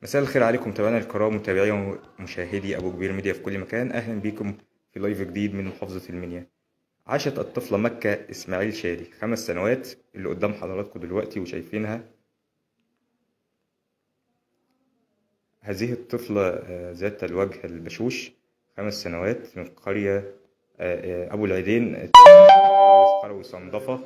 مساء الخير عليكم متابعينا الكرام متابعي ومشاهدي ابو كبير ميديا في كل مكان اهلا بكم في لايف جديد من محافظه المنيا عاشت الطفله مكه اسماعيل شادي خمس سنوات اللي قدام حضراتكم دلوقتي وشايفينها هذه الطفله آه، ذات الوجه البشوش خمس سنوات من قريه آه، آه، ابو العيدين قروي صندفه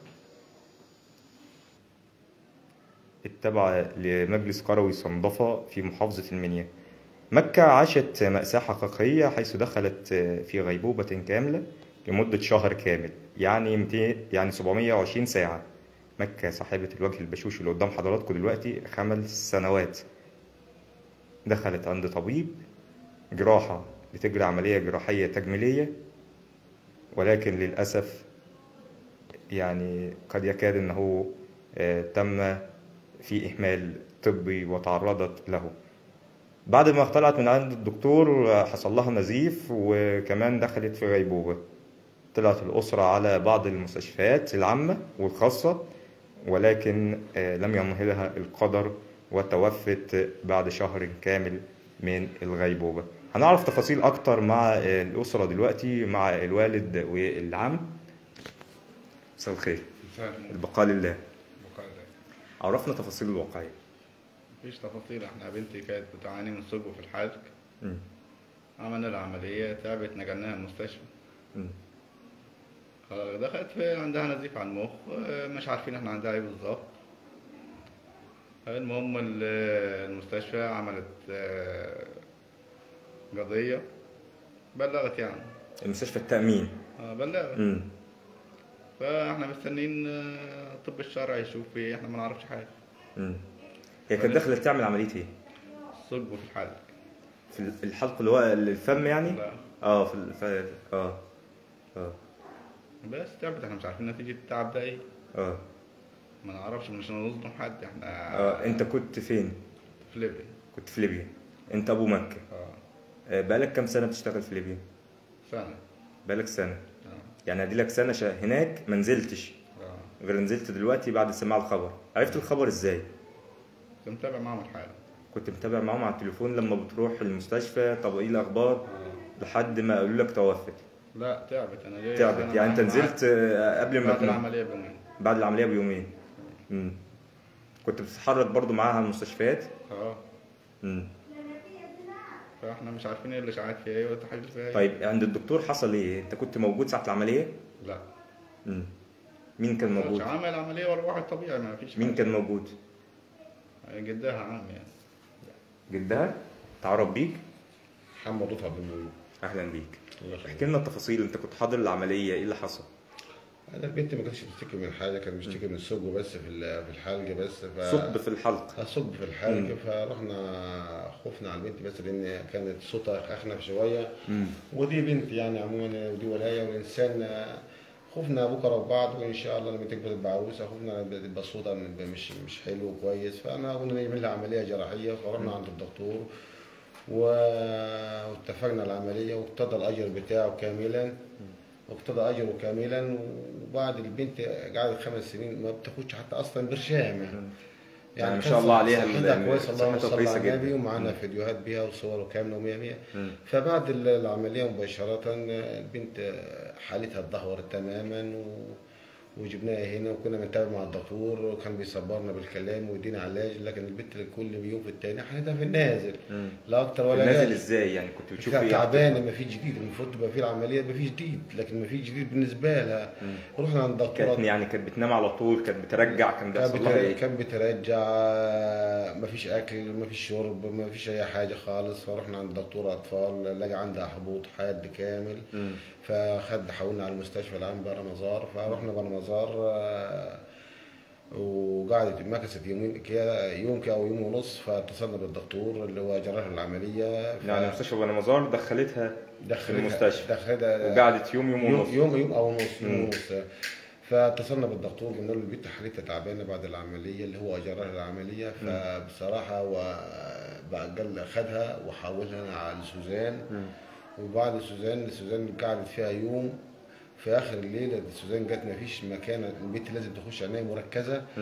التابعة لمجلس قروي صندفة في محافظة المنيا مكة عاشت مأساة حقيقية حيث دخلت في غيبوبة كاملة لمدة شهر كامل يعني 200 يعني 720 ساعة مكة صاحبة الوجه البشوش اللي قدام حضراتكم دلوقتي خمس سنوات دخلت عند طبيب جراحة لتجري عملية جراحية تجميلية ولكن للأسف يعني قد يكاد أنه آه، تم في إهمال طبي وتعرضت له بعد ما طلعت من عند الدكتور حصل لها نزيف وكمان دخلت في غيبوبة طلعت الأسرة على بعض المستشفيات العامة والخاصة ولكن آه، لم يمهلها القدر وتوفت بعد شهر كامل من الغيبوبة هنعرف تفاصيل أكتر مع آه، الأسرة دلوقتي مع الوالد والعم مساء الخير البقاء لله عرفنا تفاصيل الواقعية مفيش تفاصيل احنا بنتي كانت بتعاني من ثقب في الحلق مم. عملنا العملية تعبت نقلناها المستشفى مم. آه، دخلت في عندها نزيف على المخ آه، مش عارفين احنا عندها ايه بالظبط المهم ال- المستشفى عملت آه، قضية بلغت يعني المستشفى التأمين آه، بلغت مم. فاحنا مستنيين آه، الطب الشرعي يشوف ايه احنا ما نعرفش حاجة مم. هي كانت داخلة تعمل عملية ايه؟ ثقب في الحلق في الحلق اللي هو الفم يعني؟ لا اه في الف... اه اه بس تعبت احنا مش عارفين نتيجة التعب ده ايه اه ما نعرفش مش هنظلم حد احنا اه انت كنت فين؟ في ليبيا كنت في ليبيا انت ابو مكة اه آه بقالك كام سنة بتشتغل في ليبيا؟ سنة بقالك سنة اه يعني اديلك سنة شا... هناك ما نزلتش اه غير نزلت دلوقتي بعد سماع الخبر عرفت الخبر ازاي؟ كنت متابع معاهم الحالة كنت متابع معاهم على التليفون لما بتروح المستشفى طب ايه الاخبار آه. لحد ما قالوا لك توفت لا تعبت انا جاي تعبت سنة يعني انت معاهم نزلت آه، قبل ما بعد تنام العملية بيومين بعد العملية بيومين مم. كنت بتتحرك برضو معاها على المستشفيات اه مم. فاحنا مش عارفين ايه الاشاعات فيها ايه والتحاليل فيها ايه طيب عند الدكتور حصل ايه انت كنت موجود ساعة العملية لا مم. مين كان مش موجود عامل عملية ولا واحد طبيعي ما فيش مين حاجة. كان موجود جدها عام يعني جدها تعرف بيك محمد رفعت بن مولود اهلا بيك الله يخليك احكي لنا التفاصيل انت كنت حاضر العملية ايه اللي حصل انا البنت ما كانتش بتشتكي من حاجه كانت بتشتكي من الثقب بس في ال- في الحلق بس ف ثقب في الحلق آه، ثقب في الحلق مم. فرحنا خفنا على البنت بس لان كانت صوتها اخنف شويه مم. ودي بنت يعني عموما ودي ولايه والانسان آه، خفنا بكره وبعد وان شاء الله لما تكبر تبقى عروسه خفنا تبقى صوتها مش مش حلو كويس فانا قلنا نعمل لها عمليه جراحيه فرحنا عند الدكتور و- واتفقنا على العمليه واقتضى الاجر بتاعه كاملا واقتضى اجره كاملا وبعد البنت قعدت خمس سنين ما بتاخدش حتى اصلا برشام يعني يعني ما كان شاء الله عليها صحتها ال- كويسه اللهم صحتها صل كويسة على النبي جدا. ومعانا مم. فيديوهات بيها وصور كامله ومية مية مم. فبعد ال- العمليه مباشره البنت حالتها اتدهورت تماما و... وجبناها هنا وكنا بنتابع مع الدكتور وكان بيصبرنا بالكلام ويدينا علاج لكن البنت كل يوم في التاني حالتها في النازل مم. لا اكتر ولا نازل أقل. ازاي يعني كنت بتشوف كانت ايه تعبانه ما في جديد المفروض تبقى في العمليه ما في جديد لكن ما في جديد بالنسبه لها مم. رحنا عند كانت الدكتور يعني كانت بتنام على طول كانت بترجع كان كان بيحصل لها بتر- ايه كان بترجع ما فيش اكل ما فيش شرب ما فيش اي حاجه خالص فرحنا عند دكتور اطفال لقى عندها حبوط حاد كامل مم. فخد حولنا على المستشفى العام برمزار فرحنا برمزار آه، وقعدت مكثت يومين كده يوم كده او يوم ونص فاتصلنا بالدكتور اللي هو جرى لها العمليه ف- يعني مستشفى بني مزار دخلتها دخلتها المستشفى. دخلتها وقعدت يوم يوم يوم ونص يوم يوم او نص يوم مم. ونص فاتصلنا بالدكتور قلنا له البنت حالتها تعبانه بعد العمليه اللي هو اجرى لها العمليه فبصراحه وبقى قال خدها وحولها على سوزان مم. وبعد سوزان سوزان قعدت فيها يوم في اخر الليله سوزان جت ما فيش مكان البنت لازم تخش عنايه مركزه مم.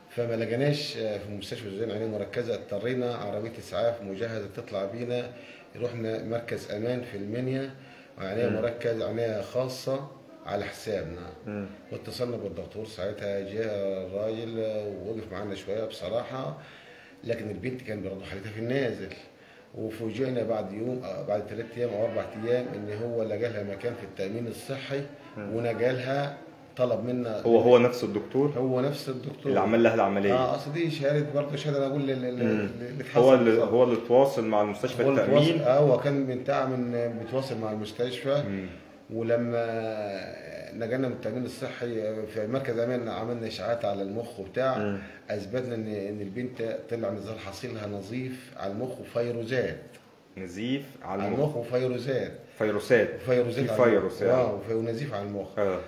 فما لقيناش آه، في مستشفى الزين عنايه مركزه اضطرينا عربيه اسعاف مجهزه تطلع بينا رحنا مركز امان في المنيا وعنايه مركز عنايه خاصه على حسابنا مم. واتصلنا بالدكتور ساعتها جاء الراجل ووقف معانا شويه بصراحه لكن البنت كان برضه حالتها في النازل وفوجئنا بعد يوم آه، بعد ثلاث ايام او اربع ايام ان هو لقى لها مكان في التامين الصحي ونقلها طلب منا هو هو نفس الدكتور هو نفس الدكتور اللي عمل لها العمليه اه اصل دي شهاده برضه شهاده انا اقول لل- لل- مم. اللي اتحصل هو اللي بالظبط. هو اللي تواصل مع المستشفى هو اللي التامين بيتواصل- اه هو كان من بتاع من بيتواصل مع المستشفى مم. ولما نجلنا من التامين الصحي في مركز امان عملنا اشاعات على المخ وبتاع مم. اثبتنا ان ان البنت طلع نزال حصيلها نظيف على المخ وفيروزات نزيف على على المخ المخ وفيروزات فيروسات فيروزات في على المخ. فيروس يعني. اه وفي- ونزيف على المخ اه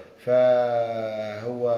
فهو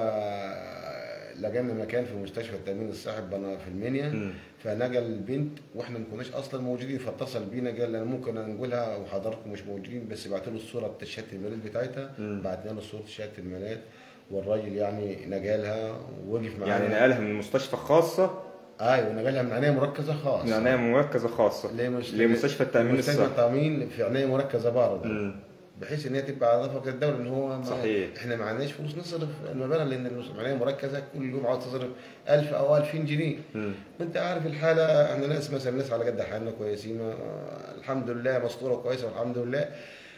لقينا مكان في مستشفى التامين الصحي بنا- في المنيا مم. فنقل البنت واحنا ما كناش اصلا موجودين فاتصل بينا قال انا ممكن انقلها وحضراتكم مش موجودين بس بعت له الصوره بتاعت شهاده الميلاد بتاعتها مم. بعتنا له صوره شهاده الميلاد والراجل يعني نقلها ووقف معانا يعني نقلها من مستشفى خاصه ايوه نقلها من عنايه مركزه خاصه من عنايه مركزه خاصه لمست- لمستشفى التامين مستشفى الصحي التامين في عنايه مركزه برضه مم. بحيث ان هي تبقى على نفقه الدوله ان هو ما صحيح. احنا ما عندناش فلوس نصرف المبالغ لان العنايه مركزه كل يوم عاوز تصرف 1000 او 2000 جنيه مم. وانت عارف الحاله احنا ناس مثلا ناس على قد حالنا كويسين ما- الحمد لله مستوره كويسه والحمد لله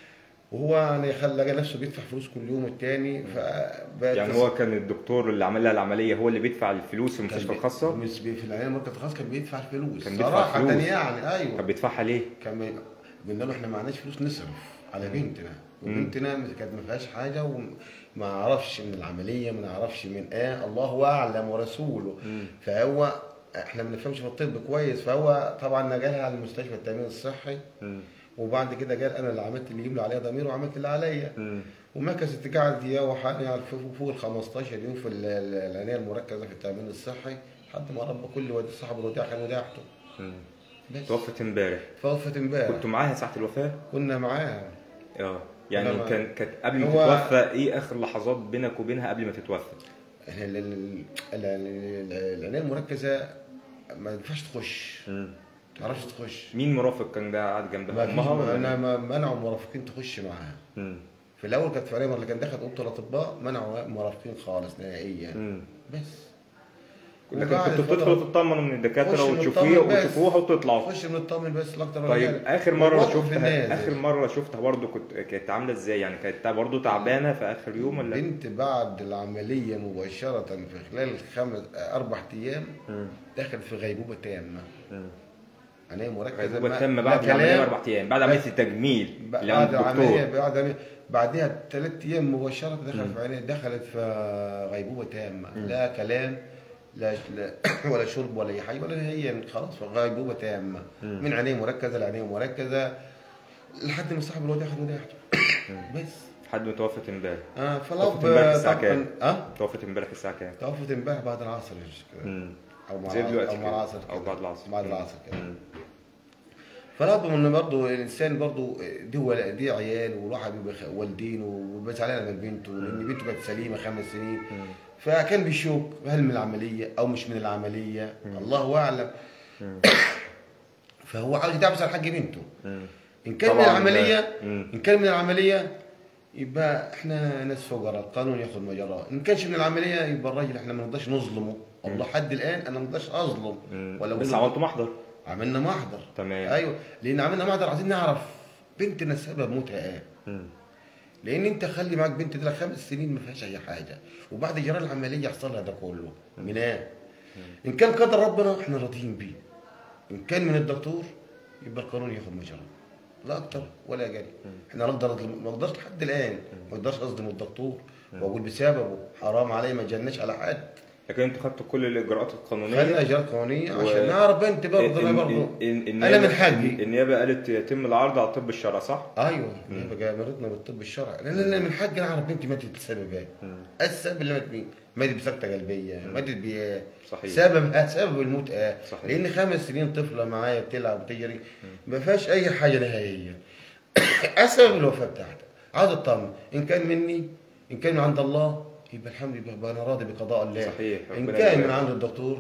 وهو يعني خلى لقى نفسه بيدفع فلوس كل يوم والتاني فبقت يعني هو كان الدكتور اللي عمل لها العمليه هو اللي بيدفع الفلوس في المستشفى الخاصه مش بي- في العنايه المركز الخاص كان بيدفع الفلوس كان بيدفع صراحه فلوس. يعني ايوه طب بيدفعها ليه؟ كان بي- قلنا له احنا ما عندناش فلوس نصرف على بنتنا وبنتنا كانت ما فيهاش حاجه وما اعرفش من العمليه ما نعرفش من ايه الله اعلم ورسوله فهو احنا ما بنفهمش في الطب كويس فهو طبعا نقلها على المستشفى التامين الصحي مم. وبعد كده قال انا اللي عملت اللي يملى عليها ضمير وعملت اللي عليا مم. ومكثت قعدت يا وحالي يعني فوق- فوق ال 15 يوم في ال- ال- العنايه المركزه في التامين الصحي لحد ما رب كل ودي صاحب الوديعه كان وديعته مم. بس توفت امبارح توفت امبارح كنتوا معاها ساعه الوفاه؟ كنا معاها اه يعني أنا- كان كانت قبل ما هو- تتوفى ايه اخر لحظات بينك وبينها قبل ما تتوفى؟ احنا ال- ال- ال- ال- العنايه المركزه ما ينفعش تخش مم. ما تعرفش تخش مين مرافق كان ده قاعد جنبها؟ ما امها فيش ولا انا ما منعوا المرافقين تخش معاها مم. في الاول كانت في عنايه اللي كان دخل اوضه الاطباء منعوا المرافقين خالص نهائيا مم. بس لكن وقعد كنتوا فترة- بتدخلوا تطمنوا من الدكاتره خش وتشوفوها نطمن بس. وتشوفوها وتطلعوا خش بنطمن بس لا اكتر ولا طيب أقل. اخر مره والوقت في شفتها النازل. اخر مره شفتها برضو كنت كانت عامله ازاي يعني كانت برضو تعبانه في اخر يوم ولا بنت بعد العمليه مباشره في خلال خمس اربع ايام مم. دخلت في غيبوبه تامه مم. عنايه مركزه غيبوبه ما- تامه لا بعد العمليه كلام، باربع ايام بعد عمليه التجميل اللي عند بعد العمليه الدكتور بعد عملية- بعدها ثلاث ايام مباشره دخلت في عينيه دخلت في غيبوبه تامه لا كلام لا, لا ولا شرب ولا اي حاجه ولا هي خلاص في غيبوبه تامه من عينيه مركزه لعينيه مركزه لحد ما صاحب الواد ياخد وديعته بس لحد ما توفت امبارح اه توفت فالاب امبارح الساعه طبعاً- كام؟ اه توفت امبارح الساعه كام؟ توفت امبارح بعد العصر كده مم. او مع زي العصر دلوقتي او مع كده. العصر أو كده. بعد العصر. بعد العصر كده مم. فالاب ان برضه الانسان برضه دي ولا دي عيال والواحد بيبقى خ- والدين وبس علينا من بنته لان بنته كانت سليمه خمس سنين فكان بيشوك هل من العمليه او مش من العمليه الله اعلم فهو عاوز يدعبس على حق بنته مم. ان كان من طبعاً العمليه ده- مم. ان كان من العمليه يبقى احنا ناس فقراء القانون ياخذ مجراه ان كانش من العمليه يبقى الراجل احنا ما نقدرش نظلمه والله حد الان انا ما اقدرش اظلم مم. ولا بس أقول- عملتوا محضر عملنا محضر تمام. ايوه لان عملنا محضر عايزين نعرف بنتنا سبب موتها ايه مم. لان انت خلي معاك بنت دي لها خمس سنين ما فيهاش اي حاجه وبعد جرى العمليه يحصل لها ده كله من ايه ان كان قدر ربنا احنا راضيين بيه ان كان من الدكتور يبقى القانون ياخد مجراه لا اكتر ولا اقل احنا نقدر نظلم- ما اقدرش لحد الان ما اقدرش اظلم الدكتور واقول بسببه حرام علي ما جناش على حد لكن انتوا خدتوا كل الاجراءات القانونيه خلينا اجراءات قانونيه و- عشان نعرف بنت برضه انا إن- برضه إن- إن- انا من النيابة- حقي النيابه قالت يتم العرض على طب الشرع صح؟ ايوه يبقى مرضنا بالطب الشرعي لان انا من حقي نعرف بنتي ماتت بسبب ايه السبب اللي ماتت مين ماتت بسكته قلبيه ماتت بايه صحيح. سبب سبب الموت ايه صحيح. لان خمس سنين طفله معايا بتلعب وتجري ما فيهاش اي حاجه نهائيه اسبب الوفاه بتاعتها عاوز اطمن ان كان مني ان كان من عند الله يبقى الحمد لله يبقى انا راضي بقضاء الله صحيح، ان ربنا كان من يبارك. عند الدكتور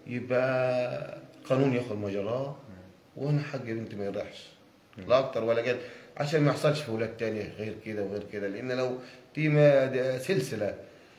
يبقى قانون ياخذ مجراه وانا حق بنتي ما يضيعش لا اكتر ولا قل عشان ما يحصلش في اولاد تانية غير كده وغير كده لان لو دي ما دي سلسله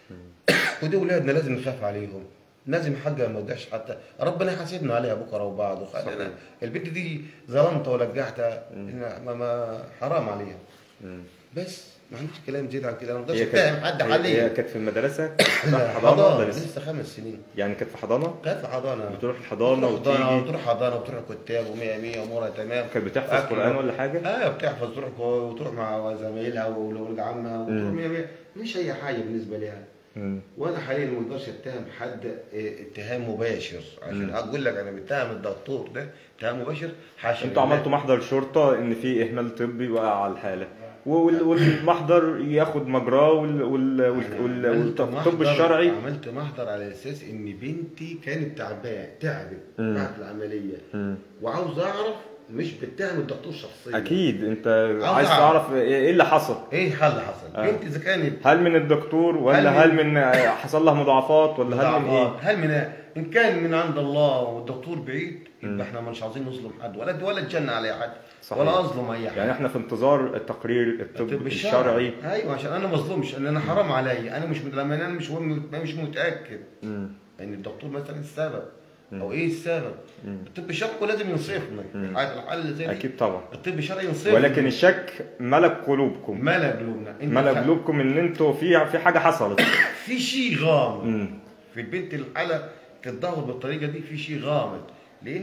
ودي اولادنا لازم نخاف عليهم لازم حاجه ما تضيعش حتى ربنا يحاسبنا عليها بكره وبعد صحيح. وخلينا البنت دي ظلمتها ولجعتها ما, ما حرام عليها مم. بس ما عنديش كلام زيادة عن كده انا ما اقدرش هي اتهم كانت حد هي- هي عليه كانت في المدرسة لا، راح حضانة ولا حضانه لسه؟ لسه خمس سنين يعني كانت في حضانة كانت في حضانه بتروح الحضانة بتروح حضانه وتيجي وتروح حضانه وتروح كتاب ومية مية امورها تمام كانت بتحفظ أكل. قرآن ولا حاجة؟ اه بتحفظ تروح كو- وتروح مع زمايلها وولاد عمها وتروح مم. مية مية مش اي حاجه بالنسبه لها مم. وانا حاليا ما اقدرش اتهم حد اه، اتهام مباشر عشان مم. اقول لك انا بتهم الدكتور ده اتهام مباشر حاشا انتوا لله. عملتوا محضر شرطة ان في اهمال طبي وقع على الحالة وال- والمحضر ياخد مجراه وال- وال- وال- وال- عملت والطب محضر- الشرعي عملت محضر على اساس ان بنتي كانت تعبانه تعبت مم. بعد العمليه مم. وعاوز اعرف مش بتهم الدكتور شخصيا اكيد انت عاوز عايز أعرف. تعرف ايه اللي حصل ايه الحل اللي حصل؟ آه. بنتي اذا كانت هل من الدكتور ولا هل هل من, من- حصل لها مضاعفات ولا هل من ايه مضاعفات. هل من ان كان من عند الله والدكتور بعيد مم. يبقى احنا مش عاوزين نظلم حد ولا ولا نتجنى على حد صحيح. ولا اظلم اي حد يعني احنا في انتظار التقرير الطب الطب الشرعي ايوه عشان انا ما اظلمش ان انا حرام عليا انا مش لما انا مش مش متاكد مم. ان الدكتور مثلا السبب مم. او ايه السبب مم. الطب الشرعي لازم ينصفنا مم. عارف الحل زي دي اكيد طبعا الطب الشرعي ينصفنا ولكن الشك ملك قلوبكم ملا قلوبنا انت ملك خ- قلوبكم ان انتوا في في حاجه حصلت في شيء غامض مم. في البنت الحاله تتدهور بالطريقه دي في شيء غامض لان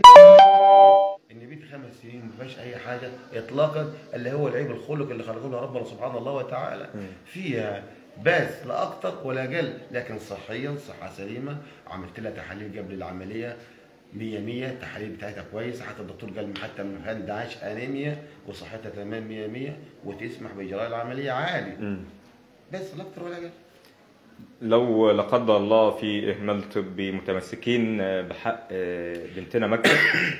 ان بنت خمس سنين ما فيهاش اي حاجه اطلاقا اللي هو العيب الخلق اللي خلقه لها ربنا سبحانه الله وتعالى مم. فيها بس لا اكتر ولا اقل لكن صحيا صحه سليمه عملت لها تحاليل قبل العمليه 100 100 التحاليل بتاعتها كويسه حتى الدكتور قال حتى ما عندهاش انيميا وصحتها تمام 100 100 وتسمح باجراء العمليه عادي مم. بس لا اكتر ولا اقل لو لا قدر الله في اهمال طبي متمسكين بحق بنتنا مكه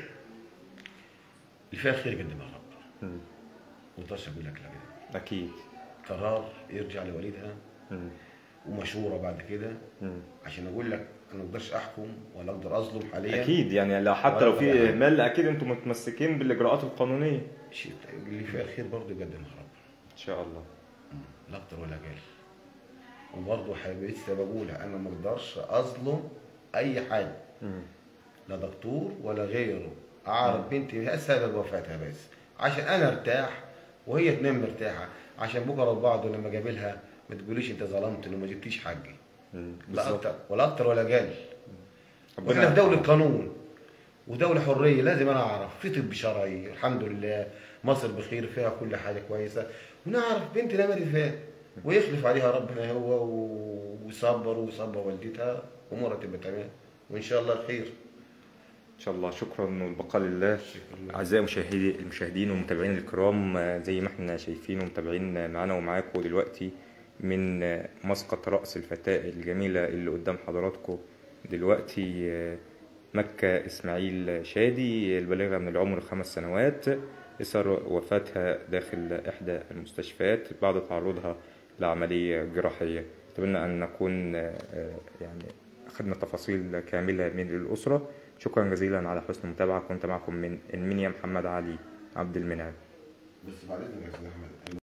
اللي فيها خير قدمها رب مم. ما اقدرش اقول لك لا كده اكيد قرار يرجع لوالدها مم. ومشوره بعد كده مم. عشان اقول لك انا ما اقدرش احكم ولا اقدر اظلم حاليا اكيد يعني لو حتى لو في اهمال اكيد انتم متمسكين بالاجراءات القانونيه شيء اللي فيها خير برضه يقدمها رب ان شاء الله لا اكتر ولا اقل وبرضه حابب لسه بقولها انا ما اقدرش اظلم اي حد مم. لا دكتور ولا غيره اعرف بنتي ايه سبب وفاتها بس عشان انا ارتاح وهي تنام مرتاحه عشان بكره وبعض لما اقابلها ما تقوليش انت ظلمتني وما جبتيش حقي مم. لا بالظبط. اكتر ولا اكتر ولا اقل ربنا واحنا في دولة يرحمه. قانون ودولة حرية لازم انا اعرف في طب شرعي الحمد لله مصر بخير فيها كل حاجة كويسة ونعرف بنت لما دي فات ويخلف عليها ربنا هو و- ويصبر ويصبر والدتها امورها تبقى تمام وان شاء الله خير ان شاء الله شكرا والبقاء لله اعزائي المشاهدين المشاهدين والمتابعين الكرام آه، زي ما احنا شايفين ومتابعين معانا ومعاكم دلوقتي من آه، مسقط راس الفتاه الجميله اللي قدام حضراتكم دلوقتي آه، مكه اسماعيل شادي البالغه من العمر خمس سنوات اثر وفاتها داخل احدى المستشفيات بعد تعرضها لعمليه جراحيه اتمنى ان نكون آه، آه، يعني أخذنا تفاصيل كاملة من الأسرة شكرا جزيلا على حسن المتابعة كنت معكم من المنيا محمد علي عبد المنعم بس بعد اذنك يا استاذ احمد